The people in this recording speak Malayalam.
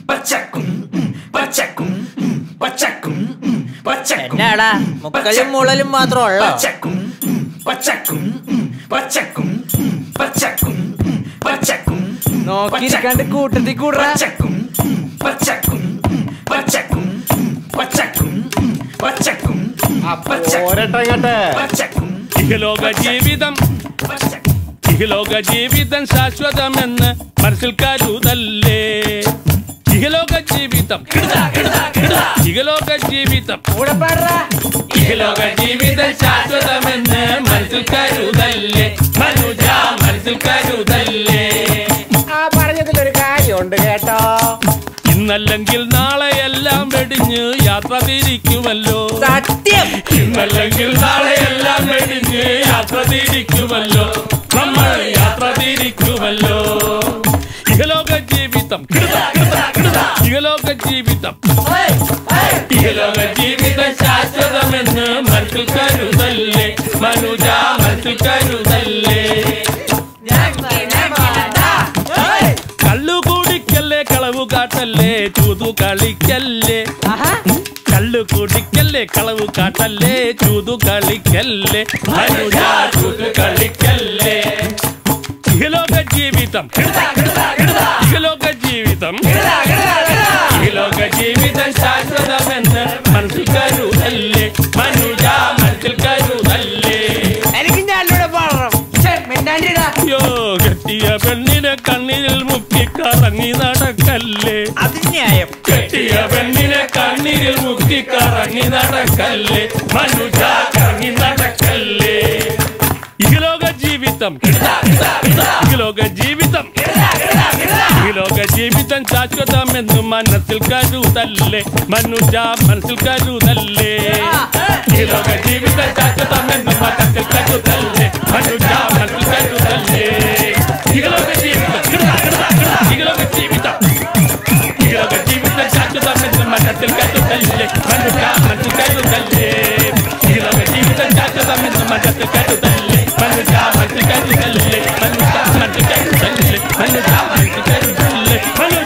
പച്ചക്കും ഉം, പച്ചക്കും ഉം, പച്ചക്കും ഉം, പച്ചക്കും എന്നാടാ മുക്കലും മുളലും മാത്രം ഉള്ളോ പച്ചക്കും ഉം, പച്ചക്കും ഉം, പച്ചക്കും ഉം, പച്ചക്കും ഉം, പച്ചക്കും ഉം, നോക്കിയിരിക്കാണ്ട് കൂട്ടത്തിൽ കൂടാ പച്ചക്കും ഉം, പച്ചക്കും ഉം, പച്ചക്കും ഉം, പച്ചക്കും ഉം, പച്ചക്കും ഉം, പച്ചക്കും പോരട്ടെ പച്ചക്കും ഇഹലോക ജീവിതം പച്ചക്കും ഇഹലോക ജീവിതം ശാശ്വതമെന്ന് മനസ്സിൽ കരുതല്ലേ ഇഹലോക ജീവിതം ഇഹലോക ജീവിതം കൂടെ പാടാ ഇഹലോക ജീവിതം ശാശ്വതമെന്ന് മനസ്സിൽ കരുതല്ലേ മനുജ മനസ്സിൽ കരുതല്ലേ ആ പറഞ്ഞതിലൊരു കാര്യമുണ്ട് കേട്ടോ ഇന്നല്ലെങ്കിൽ നാളെയെല്ലാം വെടിഞ്ഞ് യാത്ര തിരിക്കുമല്ലോ സത്യം ഇന്നല്ലെങ്കിൽ നാളെയെല്ലാം വെടിഞ്ഞ് യാത്ര തിരിക്കുമല്ലോ നമ്മൾ യാത്ര തിരിക്കുമല്ലോ ഇഹലോക ജീവിതം ഇഹലോക ജീവിതം ഇഹലോക ജീവിതം ശാശ്വതമെന്ന് മനസ്സിൽ കരുതല്ലേ മനുജ മനസ്സിൽ കരുതല്ലേ കള്ളു കുടിക്കല്ലേ കളവ് കാട്ടല്ലേ ചൂതു കളിക്കല്ലേ കള്ളു കുടിക്കല്ലേ കളവ് കാട്ടല്ലേ ചൂതു കളിക്കല്ലേ മനുജ ചൂതു കളിക്കല്ലേ ഇഹലോക ജീവിതം ഇഹലോക ജീവിതം ഇഹലോക ജീവിതം ശാശ്വതമെന്ന് മനസ്സിൽ കരുതല്ലേ മനുജ മനസ്സിൽ കരുതല്ലേ എനിക്ക് ഞാനിവിടെ പാടണം ഛെ, മിണ്ടാണ്ടിടാ യോ കെട്ടിയ പെണ്ണിനെ കണ്ണീരിൽ മുക്കി കറങ്ങി നടക്കല്ലേ അത് ന്യായം കെട്ടിയ പെണ്ണിനെ കണ്ണീരിൽ മുക്കി കറങ്ങി നടക്കല്ലേ മനുജ കറങ്ങി നടക്കല്ലേ ഇഹലോക ജീവിതം ഇഹലോക ജീവിതം ഇഹലോക ജീവിതം ശാശ്വതമെന്ന് മനസ്സിൽ കരുതല്ലേ മനുജ മനസ്സിൽ കരുതല്ലേ ഇഹലോക ജീവിതം ശാശ്വതമെന്ന് മനസ്സിൽ കരുതല്ലേ മനുജ മനസ്സിൽ കരുതല്ലേ ഇഹലോക ജീവിതം ഇഹലോക ജീവിതം ഇഹലോക ജീവിതം ശാശ്വതമെന്ന് മനസ്സിൽ കരുതല്ലേ മനുജ മനസ്സിൽ കരുതല്ലേ ഇഹലോക ജീവിതം ശാശ്വതമെന്ന് മനസ്സിൽ കരുതല്ലേ മനുജ മനസ്സിൽ കരുതല്ലേ മനുജ മനസ്സിൽ കരുതല്ലേ മനുജ മനസ്സിൽ കരുതല്ലേ മനുജ